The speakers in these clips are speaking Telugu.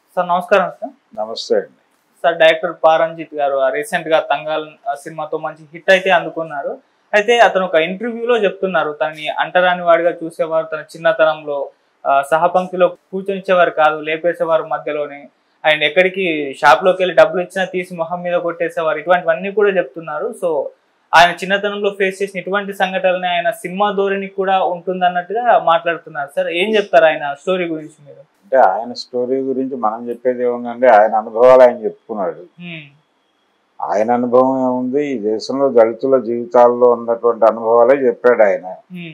సార్ నమస్కారం సార్ నమస్తే అండి సార్ డైరెక్టర్ పారంజిత్ గారు రీసెంట్ గా తంగాల్ ఆ, సినిమాతో మంచి హిట్ అయితే అందుకున్నారు అయితే అతను ఒక ఇంటర్వ్యూలో చెప్తున్నారు తనని అంటరాని వాడిగా చూసేవారు తన చిన్నతనంలో ఆ, సహపంక్తిలో కూర్చొనిచ్చేవారు కాదు లేపేసేవారు మధ్యలోనే అండ్ ఎక్కడికి షాప్ లోకి వెళ్ళి డబ్బులు ఇచ్చినా తీసి మొహం మీద కొట్టేసేవారు ఇటువంటివన్నీ కూడా చెప్తున్నారు సో ఆయన చిన్నతనంలో ఫేస్ చేసిన ఇటువంటి సంఘటనలు ఆయన సినిమా ధోరణి కూడా ఉంటుందన్నట్టుగా మాట్లాడుతున్నారు సార్ ఏం చెప్తారు ఆయన స్టోరీ గురించి మీరు అంటే ఆయన స్టోరీ గురించి మనం చెప్పేది ఏముందంటే ఆయన అనుభవాలు ఆయన చెప్పుకున్నాడు హ్మ్. ఆయన అనుభవం ఏముంది ఈ దేశంలో దళితుల జీవితాల్లో ఉన్నటువంటి అనుభవాలే చెప్పాడు ఆయన హ్మ్.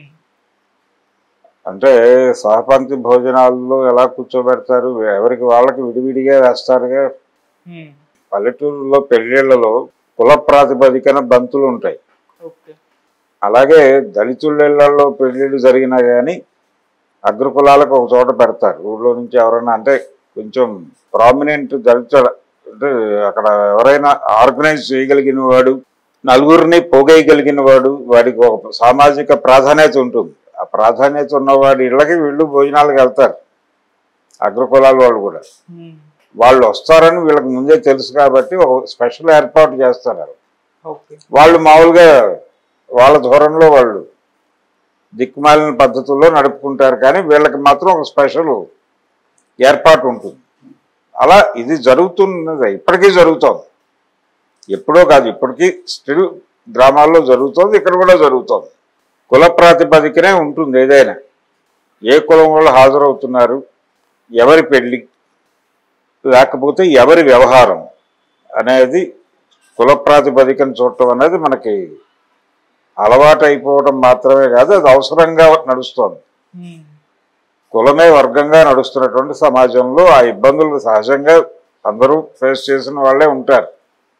అంటే సహపంక్తి భోజనాల్లో ఎలా కూర్చోబెడతారు ఎవరికి వాళ్ళకి విడివిడిగా వేస్తారుగా హ్మ్. పల్లెటూరులో పెళ్ళిళ్ళలో కుల ప్రాతిపదికన బంతులు ఉంటాయి ఓకే అలాగే దళితుళ్ళలో పెళ్ళిళ్ళు జరిగినా కానీ అగ్రకులాలకు ఒక చోట పెడతారు ఊళ్ళో నుంచి ఎవరైనా అంటే కొంచెం ప్రామినెంట్ దళిత అంటే అక్కడ ఎవరైనా ఆర్గనైజ్ చేయగలిగిన వాడు నలుగురిని పోగేయగలిగిన వాడు వాడికి ఒక సామాజిక ప్రాధాన్యత ఉంటుంది ఆ ప్రాధాన్యత ఉన్నవాడి ఇళ్ళకి వీళ్ళు భోజనాలకు వెళ్తారు అగ్రకులాల వాళ్ళు కూడా హ్మ్. వాళ్ళు వస్తారని వీళ్ళకి ముందే తెలుసు కాబట్టి ఒక స్పెషల్ ఏర్పాటు చేస్తారు వాళ్ళు. ఓకే వాళ్ళు మామూలుగా వాళ్ళ ధోరణిలో వాళ్ళు దిక్కుమాలిన పద్ధతుల్లో నడుపుకుంటారు కానీ వీళ్ళకి మాత్రం ఒక స్పెషల్ ఏర్పాటు ఉంటుంది అలా ఇది జరుగుతున్నది ఇప్పటికీ జరుగుతోంది ఎప్పుడో కాదు ఇప్పటికీ స్టిల్ గ్రామాల్లో జరుగుతోంది ఇక్కడ కూడా జరుగుతోంది కుల ప్రాతిపదికనే ఉంటుంది ఏదైనా ఏ కులం వాళ్ళు హాజరవుతున్నారు ఎవరి పెళ్ళి లేకపోతే ఎవరి వ్యవహారం అనేది కుల ప్రాతిపదికను చూడటం అనేది మనకి అలవాటు అయిపోవడం మాత్రమే కాదు అది అవసరంగా నడుస్తోంది హ్మ్. కులమే వర్గంగా నడుస్తున్నటువంటి సమాజంలో ఆ ఇబ్బందులు సహజంగా అందరూ ఫేస్ చేసిన వాళ్ళే ఉంటారు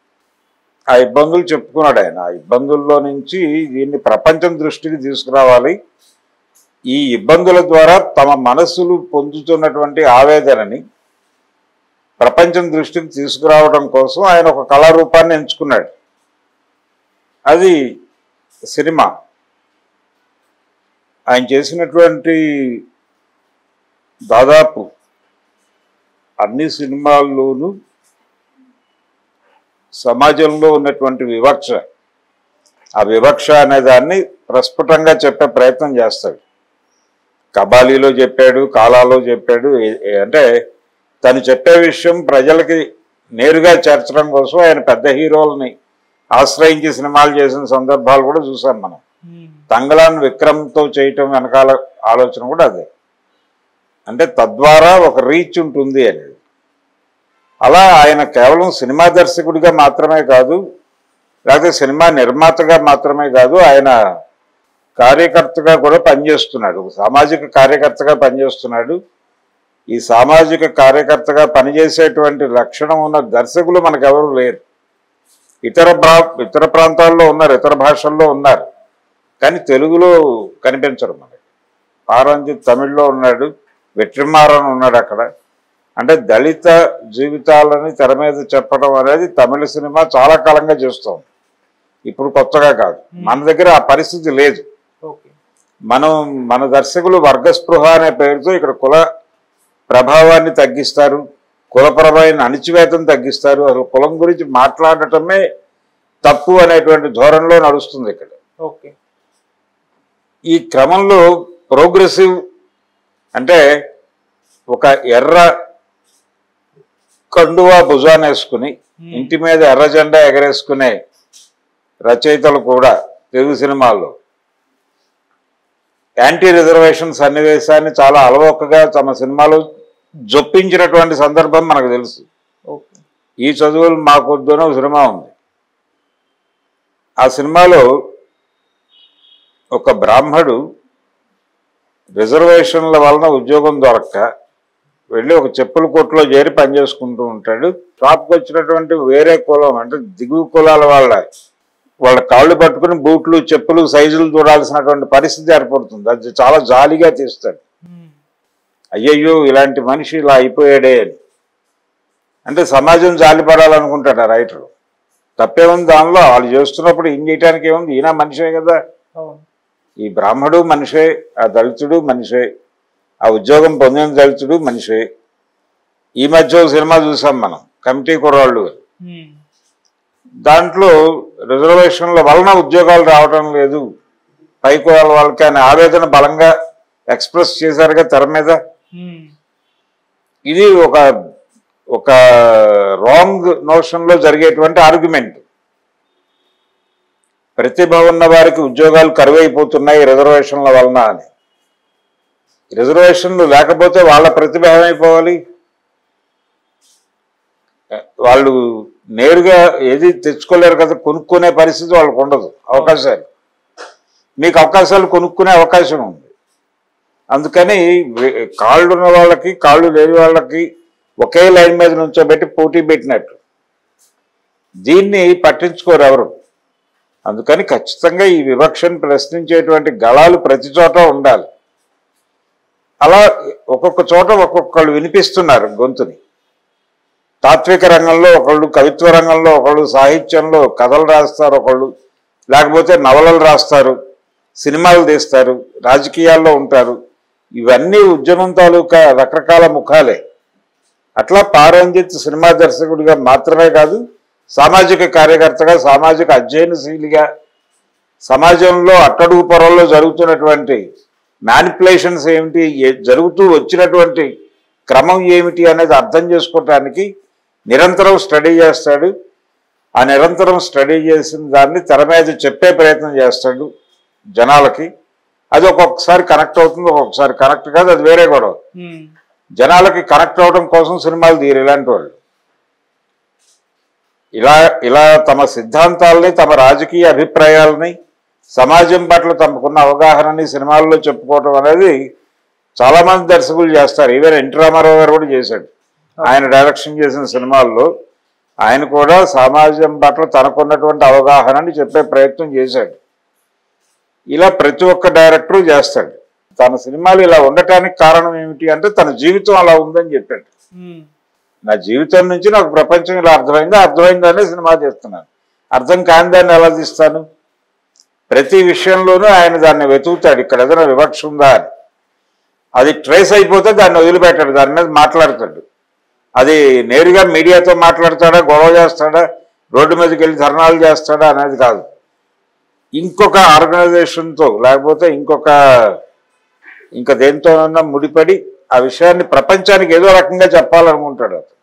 ఆ ఇబ్బందులు చెప్పుకున్నాడు ఆయన ఆ ఇబ్బందుల్లో నుంచి దీన్ని ప్రపంచం దృష్టికి తీసుకురావాలి ఈ ఇబ్బందుల ద్వారా తమ మనస్సులు పొందుతున్నటువంటి ఆవేదనని ప్రపంచం దృష్టికి తీసుకురావడం కోసం ఆయన ఒక కళారూపాన్ని ఎంచుకున్నాడు అది సినిమా ఆయన చేసినటువంటి దాదాపు అన్ని సినిమాల్లోనూ సమాజంలో ఉన్నటువంటి వివక్ష ఆ వివక్ష అనే దాన్ని ప్రస్ఫుటంగా చెప్పే ప్రయత్నం చేస్తాడు కబాలీలో చెప్పాడు కాలాలో చెప్పాడు ఏ- ఏ- అంటే తను చెప్పే విషయం ప్రజలకి నేరుగా చేర్చడం కోసం ఆయన పెద్ద హీరోలని ఆశ్రయించి సినిమాలు చేసిన సందర్భాలు కూడా చూసాం మనం హ్మ్. తంగలాన్ విక్రమ్తో చేయటం వెనకాల ఆలోచన కూడా అదే అంటే తద్వారా ఒక రీచ్ ఉంటుంది అనేది అలా ఆయన కేవలం సినిమా దర్శకుడిగా మాత్రమే కాదు లేకపోతే సినిమా నిర్మాతగా మాత్రమే కాదు ఆయన కార్యకర్తగా కూడా పనిచేస్తున్నాడు ఒక సామాజిక కార్యకర్తగా పనిచేస్తున్నాడు ఈ సామాజిక కార్యకర్తగా పనిచేసేటువంటి లక్షణం ఉన్న దర్శకులు మనకెవరు లేరు ఇతర ప్రా ఇతర ప్రాంతాల్లో ఉన్నారు ఇతర భాషల్లో ఉన్నారు కానీ తెలుగులో కనిపించరు మనకి పారంజిత్ తమిళ్లో ఉన్నాడు వెట్రిమారన్ ఉన్నాడు అక్కడ అంటే దళిత జీవితాలని తెర మీద చెప్పడం అనేది తమిళ సినిమా చాలా కాలంగా చేస్తోంది ఇప్పుడు కొత్తగా కాదు మన దగ్గర ఆ పరిస్థితి లేదు ఓకే మనం మన దర్శకులు వర్గస్పృహ అనే పేరుతో ఇక్కడ కుల ప్రభావాన్ని తగ్గిస్తారు కులపరమైన అణిచివేతను తగ్గిస్తారు అసలు కులం గురించి మాట్లాడటమే తప్పు అనేటువంటి ధోరణిలో నడుస్తుంది ఇక్కడ ఓకే ఈ క్రమంలో ప్రోగ్రెసివ్ అంటే ఒక ఎర్ర కండువా భుజాన్ని వేసుకుని హ్మ్. ఇంటి మీద ఎర్ర జెండా ఎగరేసుకునే రచయితలు కూడా తెలుగు సినిమాల్లో యాంటీ రిజర్వేషన్ సన్నివేశాన్ని చాలా అలవోకగా తమ సినిమాలో జొప్పించినటువంటి సందర్భం మనకు తెలుసు ఓకే ఈ చదువులు మాకొద్దు అని ఒక సినిమా ఉంది ఆ సినిమాలో ఒక బ్రాహ్మడు రిజర్వేషన్ల వలన ఉద్యోగం దొరక్క వెళ్ళి ఒక చెప్పుల కొట్టులో చేరి పనిచేసుకుంటూ ఉంటాడు షాప్కి వచ్చినటువంటి వేరే కులం అంటే దిగువ కులాల వాళ్ళ వాళ్ళ కాళ్ళు పట్టుకుని బూట్లు చెప్పులు సైజులు చూడాల్సినటువంటి పరిస్థితి ఏర్పడుతుంది అది చాలా జాలిగా తీస్తాడు హ్మ్. అయ్యయ్యో ఇలాంటి మనిషి ఇలా అయిపోయాడే అని అంటే సమాజం జాలిపడాలనుకుంటాడు ఆ రైటర్ తప్పేముంది దానిలో వాళ్ళు చేస్తున్నప్పుడు ఏం చేయడానికి ఏముంది ఈయన మనిషే కదా అవును ఈ బ్రాహ్మడు మనిషే ఆ దళితుడు మనిషే ఆ ఉద్యోగం పొందిన దళితుడు మనిషే ఈ మధ్య ఓ సినిమా చూసాం మనం కమిటీ కుర్రాళ్ళు ఉమ్, దాంట్లో రిజర్వేషన్ల వలన ఉద్యోగాలు రావడం లేదు పై కులాల వాళ్ళకి అనే ఆవేదన బలంగా ఎక్స్ప్రెస్ చేశారుగా తెర మీద ఉమ్, ఇది ఒక ఒక రాంగ్ నోషన్లో జరిగేటువంటి ఆర్గ్యుమెంట్ ప్రతిభ ఉన్న వారికి ఉద్యోగాలు కరువైపోతున్నాయి రిజర్వేషన్ల వలన అని రిజర్వేషన్లు లేకపోతే వాళ్ళ ప్రతిభ ఏమైపోవాలి వాళ్ళు నేరుగా ఏది తెచ్చుకోలేరు కదా కొనుక్కునే పరిస్థితి వాళ్ళకు ఉండదు అవకాశాలు మీకు అవకాశాలు కొనుక్కునే అవకాశం ఉంది అందుకని వే- కాళ్ళు ఉన్న వాళ్ళకి కాళ్ళు లేని వాళ్ళకి ఒకే లైన్ మీద నుంచోబెట్టి పోటీ పెట్టినట్టు దీన్ని పట్టించుకోరు ఎవరు అందుకని ఖచ్చితంగా ఈ వివక్షను ప్రశ్నించేటువంటి గళాలు ప్రతి చోట ఉండాలి అలా ఒక్కొక్క చోట ఒక్కొక్కళ్ళు వినిపిస్తున్నారు గొంతుని తాత్విక రంగంలో ఒకళ్ళు కవిత్వ రంగంలో ఒకళ్ళు సాహిత్యంలో కథలు రాస్తారు ఒకళ్ళు లేకపోతే నవలలు రాస్తారు సినిమాలు తీస్తారు రాజకీయాల్లో ఉంటారు ఇవన్నీ ఉద్యమం తాలూకా రకరకాల ముఖాలే అట్లా పారంజిత్ సినిమా దర్శకుడిగా మాత్రమే కాదు సామాజిక కార్యకర్తగా సామాజిక అధ్యయనశీలిగా సమాజంలో అట్టడుగు పొరల్లో జరుగుతున్నటువంటి మ్యానిపులేషన్స్ ఏమిటి ఏ- జరుగుతూ వచ్చినటువంటి క్రమం ఏమిటి అనేది అర్థం చేసుకోవటానికి నిరంతరం స్టడీ చేస్తాడు ఆ నిరంతరం స్టడీ చేసిన దాన్ని తెర మీద చెప్పే ప్రయత్నం చేస్తాడు జనాలకి అది ఒక్కొక్కసారి కనెక్ట్ అవుతుంది ఒక్కొక్కసారి కనెక్ట్ కాదు అది వేరే గొడవ ఉమ్, జనాలకి కనెక్ట్ అవడం కోసం సినిమాలు తీరు ఇలాంటి వాళ్ళు ఇలా ఇలా తమ సిద్ధాంతాలని తమ రాజకీయ అభిప్రాయాలని సమాజం పట్ల తమకున్న అవగాహనని సినిమాల్లో చెప్పుకోవటం అనేది చాలా మంది దర్శకులు చేస్తారు ఈవెన్ ఎన్టీ రామారావు గారు కూడా చేశాడు ఆయన డైరెక్షన్ చేసిన సినిమాల్లో ఆయన కూడా సమాజం పట్ల తనకున్నటువంటి అవగాహనని చెప్పే ప్రయత్నం చేశాడు ఇలా ప్రతి ఒక్క డైరెక్టరు చేస్తాడు తన సినిమాలు ఇలా ఉండటానికి కారణం ఏమిటి అంటే తన జీవితం అలా ఉందని చెప్పాడు ఉమ్, నా జీవితం నుంచి నాకు ప్రపంచం ఇలా అర్థమైంది అర్థమైందనే సినిమా చేస్తున్నాను అర్థం కాని దాన్ని ఎలా తీస్తాను ప్రతి విషయంలోనూ ఆయన దాన్ని వెతుకుతాడు ఇక్కడ ఏదైనా వివక్ష ఉందా అని అది ట్రేస్ అయిపోతే దాన్ని వదిలిపెట్టాడు దాని మీద మాట్లాడతాడు అది నేరుగా మీడియాతో మాట్లాడతాడా గొడవ చేస్తాడా రోడ్డు మీదకి వెళ్ళి ధర్నాలు చేస్తాడా అనేది కాదు ఇంకొక ఆర్గనైజేషన్తో లేకపోతే ఇంకొక ఇంకా దేంతోనన్నా ముడిపడి ఆ విషయాన్ని ప్రపంచానికి ఏదో రకంగా చెప్పాలనుకుంటాడు అతను